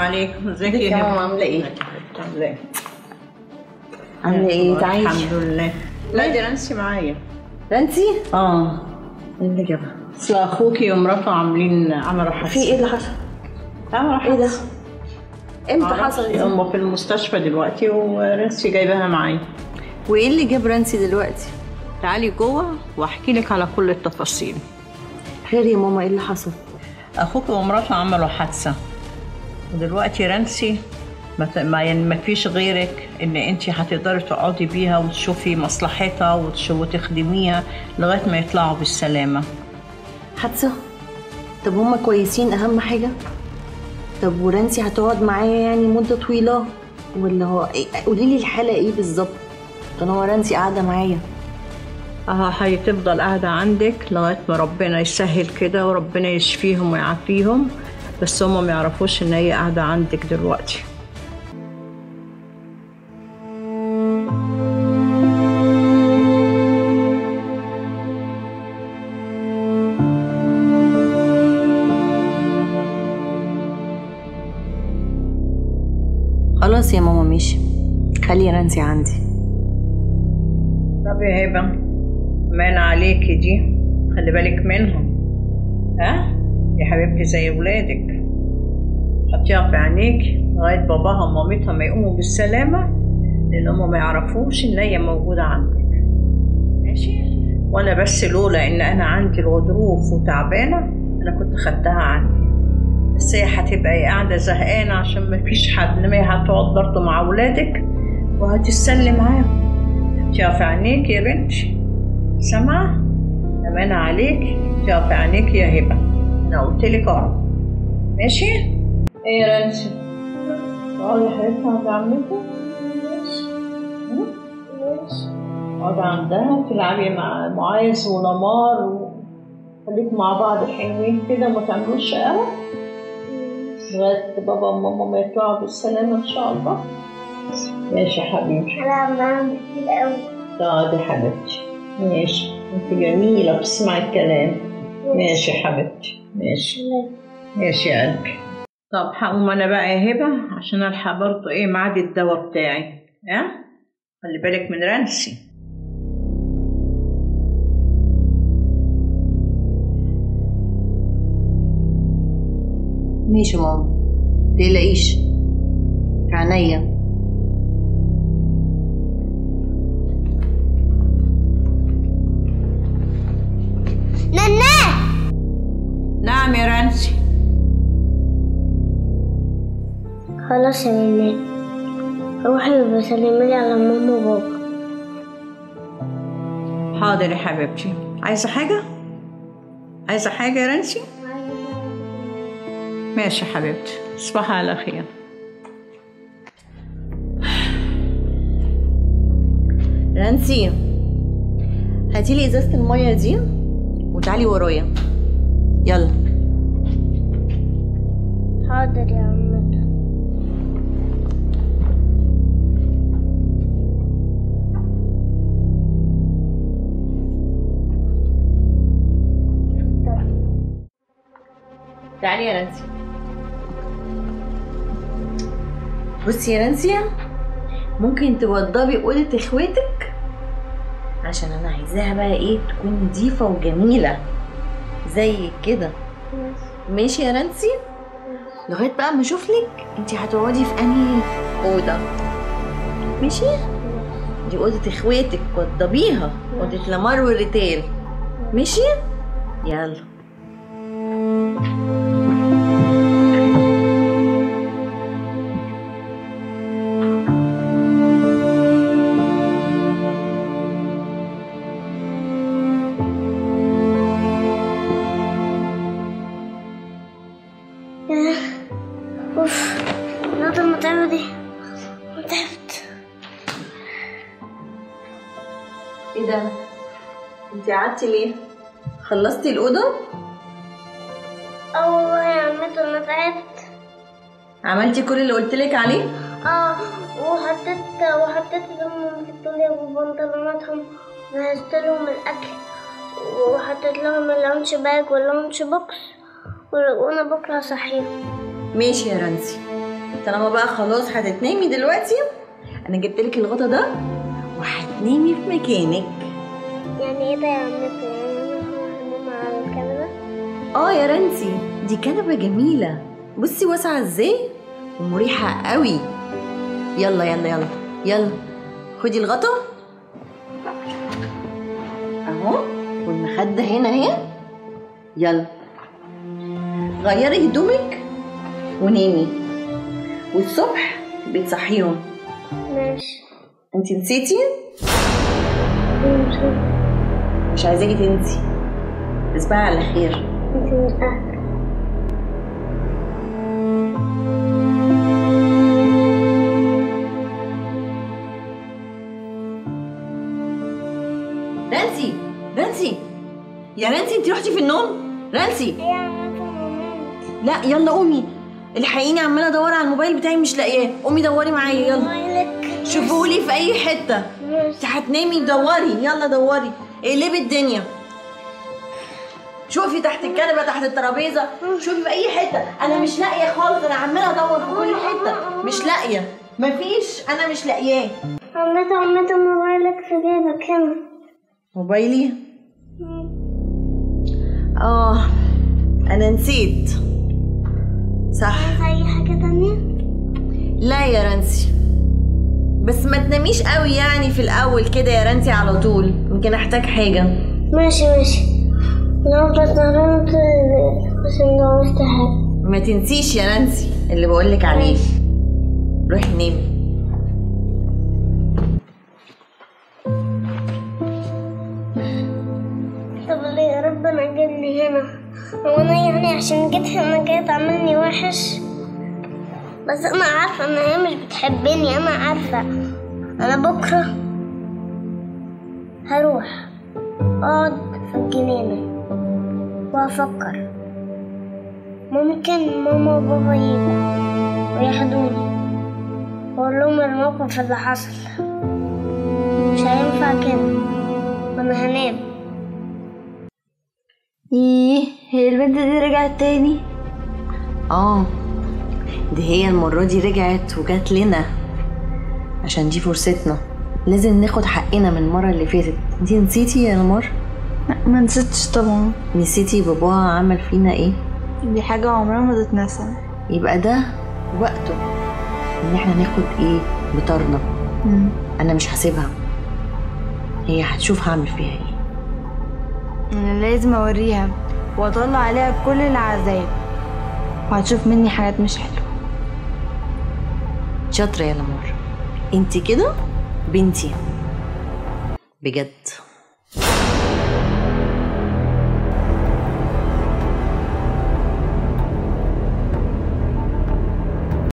عليكم ازيك ازيك يا ماما عاملة ايه؟ عامله ايه؟ عاملة ايه؟ تعيش الحمد لله لا دي نانسي معايا رانسي؟ اه ايه اللي جابها؟ اصل اخوكي ومراته عاملين عملوا حادثه في ايه اللي حصل؟ عملوا ايه ده؟ حادثه امتى حصل دي؟ هم في المستشفى دلوقتي ونانسي جايباها معايا وايه اللي جاب رانسي دلوقتي؟ تعالي جوه واحكي لك على كل التفاصيل خير يا ماما ايه اللي حصل؟ اخوك ومراته عملوا حادثه ودلوقتي رانسي ما ت- ما يعني ما فيش غيرك ان انت هتقدري تقعدي بيها وتشوفي مصلحتها وتش- وتخدميها لغايه ما يطلعوا بالسلامه حادثة؟ طب هما كويسين أهم حاجة؟ طب ورانسي هتقعد معايا يعني مدة طويلة ولا هو إيه؟ قولي لي الحالة ايه بالظبط؟ كان هو رانسي قاعدة معايا اه هتفضل قاعدة عندك لغاية ما ربنا يسهل كده وربنا يشفيهم ويعافيهم بس هما ما يعرفوش ان هي قاعدة عندك دلوقتي خلاص يا ماما ماشي خلي رانسي عندي طب يا هبة مان عليكي دي خلي بالك منهم ها يا حبيبتي زي ولادك حطيها في عينيك لغاية باباها ومامتها ما يقوموا بالسلامة لأن هما ما يعرفوش إن هي موجودة عندك ماشي وأنا بس لولا إن أنا عندي الغضروف وتعبانة أنا كنت خدتها عندي بس هي هتبقى قاعدة زهقانة عشان ما فيش حد إنما هي هتقعد برضه مع ولادك وهتتسلي معاهم حطيها في عينيك يا بنتي سامعة أمانة عليك حطيها في عينيك يا هبة أنا قلت لك أقعد ماشي إيه يا رانسي اقعدي يا حبيبتي عند عمتك اقعدي عندها وتلعبي مع معاذ ونمار وخليكم مع بعض حلوين كده وما تعملوش قهوة لغاية بابا وماما ما يطلعوا بالسلامة إن شاء الله ماشي يا حبيبي هلعب معاهم كتير قوي اقعدي يا حبيبتي ماشي انت جميلة بتسمعي الكلام ماشي يا حبيبتي ماشي ماشي يا قلبي طب هقوم انا بقى يا هبة عشان الحق برضه ايه ميعاد الدواء بتاعي ها خلي بالك من رانسي ماشي ماما متقلقيش في عينيا نانا نعم يا رانسي خلاص يا نانا روحي وسلمي لي على ماما وبابا حاضر يا حبيبتي عايزة حاجة عايزة حاجة يا رانسي ماشي يا حبيبتي تصبحي على خير رانسي هاتي لي ازازه الميه دي وتعالي ورايا يلا حاضر يا عمتي تعالي يا نانسي بصي يا نانسي ممكن توضبي اوضه اخواتك عشان انا عايزاها بقى ايه تكون نظيفه وجميله زي كده ماشي يا نانسي لغايه بقى ما اشوف لك انت هتقعدي في انهي اوضه ماشي دي اوضه اخواتك وضبيها اوضه لمار وريتال ماشي يلا اوف النهارده المتعبة دي تعبت ايه ده انت قعدتي ليه خلصتي الاوضه اه والله يا عمتي انا تعبت عملتي كل اللي قلتلك عليه اه وحطيت وحطيت لهم في الطولية وبنطلوناتهم وجهزت لهم الأكل وحطيت لهم اللانش باج واللانش بوكس وانا بكره صحيهم ماشي يا رانسي طالما بقى خلاص هتتنامي دلوقتي انا جبت لك الغطا ده وهتنامي في مكانك يعني ايه ده يا عمتي يعني انا هنام على الكنبة اه يا رنسي دي كنبه جميله بصي واسعه ازاي ومريحه قوي يلا يلا يلا يلا خدي الغطا اهو والمخده هنا اهي يلا غيري هدومك ونامي والصبح بتصحيهم ماشي انت نسيتي ماشي مش عايزاكي تنسي تصبحي على خير انت من الاهل رانسي رانسي يا رانسي انت رحتي في النوم رانسي ايه يا عمتي نمت لا يلا قومي الحقيني عماله ادور على الموبايل بتاعي مش لاقياه قومي دوري معايا يلا موبايلك شوفولي في اي حته ماشي انت هتنامي دوري يلا دوري اقلبي الدنيا شوفي تحت الكنبه تحت الترابيزه شوفي في اي حته انا مش لاقيه خالص انا عماله ادور في كل حته مش لاقيه مفيش انا مش لاقياه عمتي عمتي موبايلك في جيبك هنا موبايلي اه انا نسيت صح عايز اي حاجة تانية لا يا رنسي بس ما تناميش قوي يعني في الاول كده يا رنسي على طول يمكن احتاج حاجه ماشي ماشي لو بتنام عشان لو حاجة ما تنسيش يا رنسي اللي بقولك عليه روحي نامي طب ليه ربنا جابني هنا هو انا يعني عشان جيت هنا جاي تعملني وحش بس انا عارفه ان هي مش بتحبني انا عارفه انا بكره هروح اقعد في الجنينه وافكر ممكن ماما وبابا يجوا وياخدوني واقول لهم الموقف اللي حصل مش هينفع كده وانا هنام ايه هي البنت دي رجعت تاني اه دي هي المرة دي رجعت وجات لنا عشان دي فرصتنا لازم ناخد حقنا من المرة اللي فاتت انتي نسيتي يا نمر لا ما نسيتش طبعا نسيتي باباها عمل فينا ايه دي حاجة عمرها ما تتنسى يبقى ده وقته ان احنا ناخد ايه بطارنا مم. انا مش هسيبها هي هتشوف هعمل فيها ايه انا لازم اوريها واطلع عليها كل العذاب وهتشوف مني حاجات مش حلوة شاطرة يا لمار انت كده بنتي بجد